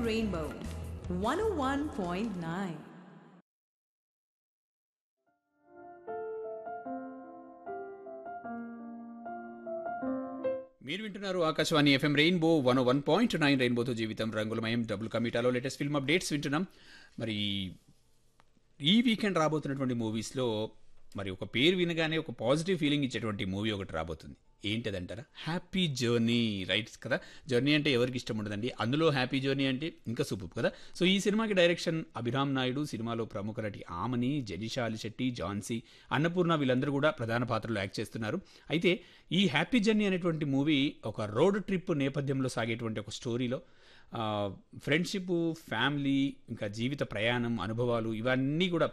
Rainbow 101.9. మీరు వింటున్నారు Akashvani FM rainbow one one point nine రెయిన్బోతో జీవితం రంగులమయం డబుల్ కమిటాలో లేటెస్ట్ ఫిల్మ్ అప్డేట్స్ వింటున్నాం మరి ఈ వీకెండ్ రాబోతున్నటువంటి మూవీస్లో మరి ఒక పేరు వినగానే ఒక పాజిటివ్ ఫీలింగ్ ఇచ్చేటువంటి మూవీ ఒకటి రాబోతుంది ఏంటదంటారా హ్యాపీ జర్నీ రైట్స్ కదా జర్నీ అంటే ఎవరికి ఇష్టం ఉండదండి అందులో హ్యాపీ జర్నీ అంటే ఇంకా సూపర్ కదా సో ఈ సినిమాకి డైరెక్షన్ అభిరామ్ నాయుడు సినిమాలో ప్రముఖ నటి ఆమని జనిషా అలిశెట్టి జాన్సీ అన్నపూర్ణ వీళ్ళందరూ కూడా ప్రధాన పాత్రలో యాక్ట్ చేస్తున్నారు అయితే ఈ హ్యాపీ జర్నీ అనేటువంటి మూవీ ఒక రోడ్ ట్రిప్ నేపథ్యంలో సాగేటువంటి ఒక స్టోరీలో ఫ్రెండ్షిప్ ఫ్యామిలీ ఇంకా జీవిత ప్రయాణం అనుభవాలు ఇవన్నీ కూడా